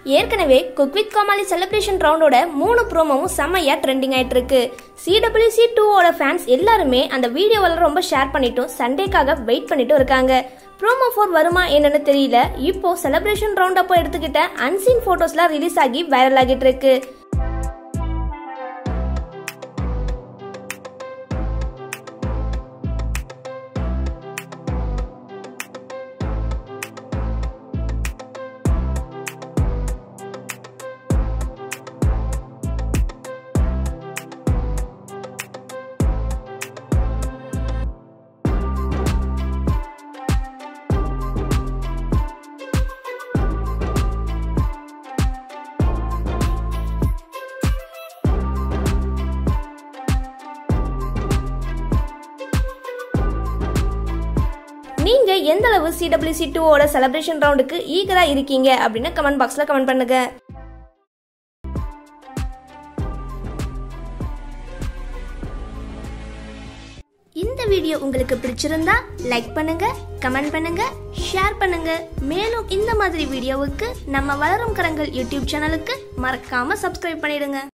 ஏற்கனவே cook with Comali celebration ரவுண்டோட மூணு ப்ரோமோவும் செம்மையா ட்ரெண்டிங் ஆயிட்டு இருக்கு சிடபிள்யூசி டூவோட ஃபேன்ஸ் எல்லாருமே அந்த வீடியோவெல்லாம் ரொம்ப ஷேர் பண்ணிட்டும் சண்டேக்காக வெயிட் பண்ணிட்டும் இருக்காங்க ப்ரோமோ ஃபோர் வருமா என்னன்னு தெரியல இப்போ செலிப்ரேஷன் ரவுண்ட் அப்போ எடுத்துக்கிட்ட அன்சீன் போட்டோஸ்லாம் ரிலீஸ் ஆகி வைரல் ஆகிட்டு இருக்கு நீங்க எந்த அளவு சிடபிள்யூசி டூவோட செலிப்ரேஷன் ரவுண்டுக்கு ஈகரா இருக்கீங்க அப்படின்னு கமெண்ட் பாக்ஸ்ல கமெண்ட் பண்ணுங்க இந்த வீடியோ உங்களுக்கு பிடிச்சிருந்தா லைக் பண்ணுங்க கமெண்ட் பண்ணுங்க ஷேர் பண்ணுங்க மேலும் இந்த மாதிரி வீடியோவுக்கு நம்ம வளரும் கரங்கள் யூடியூப் சேனலுக்கு மறக்காம சப்ஸ்கிரைப் பண்ணிடுங்க